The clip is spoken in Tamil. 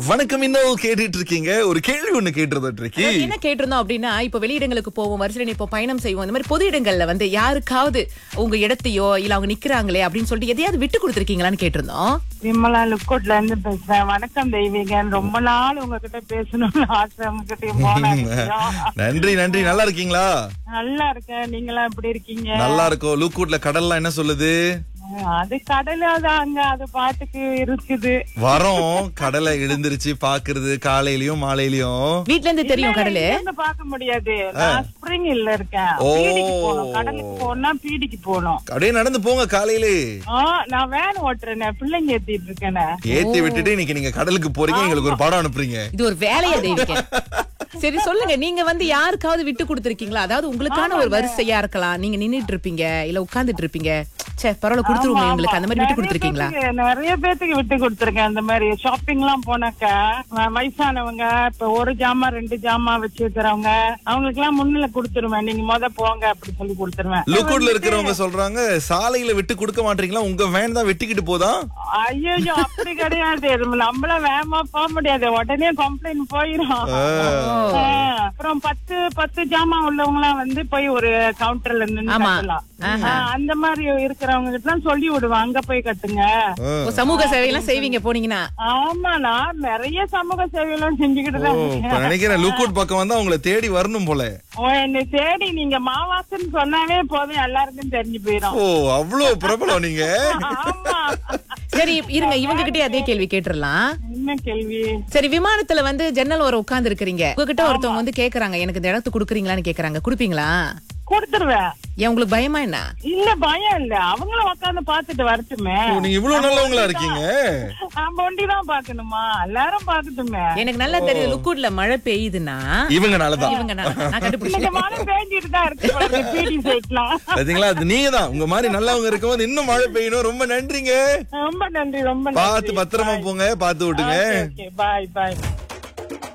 வணக்கம் இன்னும் கேட்டுட்டு இருக்கீங்க ஒரு கேள்வி ஒண்ணு கேட்டுருந்துட்டு இருக்கி அதாவது என்ன கேட்டிருந்தோம் அப்படின்னா இப்ப வெளியிடங்களுக்கு போவோம் வரிசையில் இப்போ பயணம் செய்வோம் இந்த மாதிரி பொது இடங்கள்ல வந்து யாருக்காவது உங்க இடத்தையோ இல்ல அவங்க நிக்கிறாங்களே அப்படின்னு சொல்லிட்டு எதையாவது விட்டு கொடுத்துருக்கீங்களான்னு கேட்டிருந்தோம் விமலா லுக்கோட்ல இருந்து பேசுறேன் வணக்கம் தெய்வீகன் ரொம்ப நாள் உங்ககிட்ட பேசணும்னு ஆசை உங்ககிட்ட போனேன் நன்றி நன்றி நல்லா இருக்கீங்களா நல்லா இருக்கேன் நீங்களாம் எப்படி இருக்கீங்க நல்லா இருக்கோம் லூக்கூட்ல கடல்லாம் என்ன சொல்லுது அது கடல அங்க அது பாட்டுக்கு இருக்குது வரோம் கடலை எழுந்திருச்சு பாக்குறது காலையிலயும் மாலையிலயும் வீட்ல இருந்து தெரியும் கடலு இருந்து பார்க்க முடியாது நான் ஸ்ப்ரிங் இல்ல இருக்கேன் ஓ. பீடிக்கு போகணும் கடலுக்கு போனா பீடிக்கு போகணும் அப்படியே நடந்து போங்க காலையிலே ஆ நான் வேன் ஓட்டுறேனே பிள்ளைங்க ஏத்திட்டு இருக்கேனே ஏத்தி விட்டுட்டு இன்னைக்கு நீங்க கடலுக்கு போறீங்க எங்களுக்கு ஒரு படம் அனுப்புறீங்க இது ஒரு வேலையா தெய்வீக சரி சொல்லுங்க நீங்க வந்து யாருக்காவது விட்டு கொடுத்துருக்கீங்களா அதாவது உங்களுக்கான ஒரு வரிசையா இருக்கலாம் நீங்க நின்னுட்டு இருப்பீங்க இல்ல உட்கார்ந்துட்டு இருப்பீங்க சே பரவாயில்ல கொடுத்துருவோமே உங்களுக்கு அந்த மாதிரி விட்டு கொடுத்துருக்கீங்களா பேத்துக்கு- நிறைய பேத்துக்கு விட்டு கொடுத்துருக்கேன் அந்த மாதிரி ஷாப்பிங் எல்லாம் போனாக்கா வ- வயசானவங்க இப்ப ஒரு ஜாமா ரெண்டு ஜாமா வச்சிருக்கிறவங்க அவங்களுக்கு எல்லாம் முன்னில கொடுத்துருவேன் நீங்க முத போங்க அப்படி சொல்லி கொடுத்துருவேன் லூக்கூட்ல இருக்கிறவங்க சொல்றாங்க சாலையில விட்டு கொடுக்க மாட்டீங்களா உங்க வேன் தான் வெட்டிக்கிட்டு போதா ஐயோ அப்படி கிடையாது நம்மள வேகமா போக முடியாது உடனே கம்ப்ளைண்ட் போயிரும் ஆ, அப்புறம் பத்து பத்து ஜாமா உள்ளவங்க எல்லாம் வந்து போய் ஒரு கவுண்டர்ல நின்னு ஆமா. கட்டலாம் ஆ, அந்த மாதிரி இருக்கிறவங்க கிட்ட எல்லாம் சொல்லி விடுவேன் அங்க போய் கட்டுங்க ஓ, சமூக சேவையெல்லாம் செய்வீங்க போனீங்கன்னா ஆமா நான் நிறைய சமூக சேவை எல்லாம் செஞ்சுக்கிட்டு ஓ தான் இப்ப இருக்கேன். நினைக்கிறேன் லூக்கூட் பக்கம் வந்தா உங்களை தேடி வரணும் போல ஓ, என்னை தேடி நீங்க மாவாசன்னு சொன்னாவே போதும் எல்லாருக்கும் தெரிஞ்சு போயிரும் ஓ அவ்வளவு பிரபலம் நீங்க ஆமா சரி இருங்க இவங்க கிட்டே அதே கேள்வி கேட்டுறலாம் என்ன கேள்வி சரி விமானத்துல வந்து ஜன்னல் வர உட்கார்ந்து இருக்கிறீங்க உங்ககிட்ட ஒருத்தவங்க வந்து கேக்குறாங்க எனக்கு இந்த இடத்து குடுக்குறீங்களான்னு கேக்குறாங்க குடுப்பீங்களா கொடுத்துருவேன் ஏன் உங்களுக்கு பயமா என்ன இல்ல பயம் இல்ல அவங்களும் உட்காந்து பாத்துட்டு வரட்டுமே ஓ, நீங்க இவ்வளவு நல்லவங்களா இருக்கீங்க நம்ம ஒண்டிதான் பாக்கணுமா எல்லாரும் பாக்கட்டுமே எனக்கு நல்லா தெரியுது லுக்கூட்ல மழை பெய்யுதுன்னா இவங்கனாலதான் இவங்க நான் நான் இந்த கண்டுபிடிச்சேன் மழை பேஞ்சிட்டு தான் இருக்கு பாருங்க, பீடி சைட்லாம் பாத்தீங்களா அது நீங்க தான் உங்க மாதிரி நல்லவங்க இருக்கும்போது இன்னும் மழை பெய்யணும் ரொம்ப நன்றிங்க ரொம்ப நன்றி ரொம்ப பார்த்து பத்திரமா போங்க பார்த்து விட்டுங்க பாய் பாய்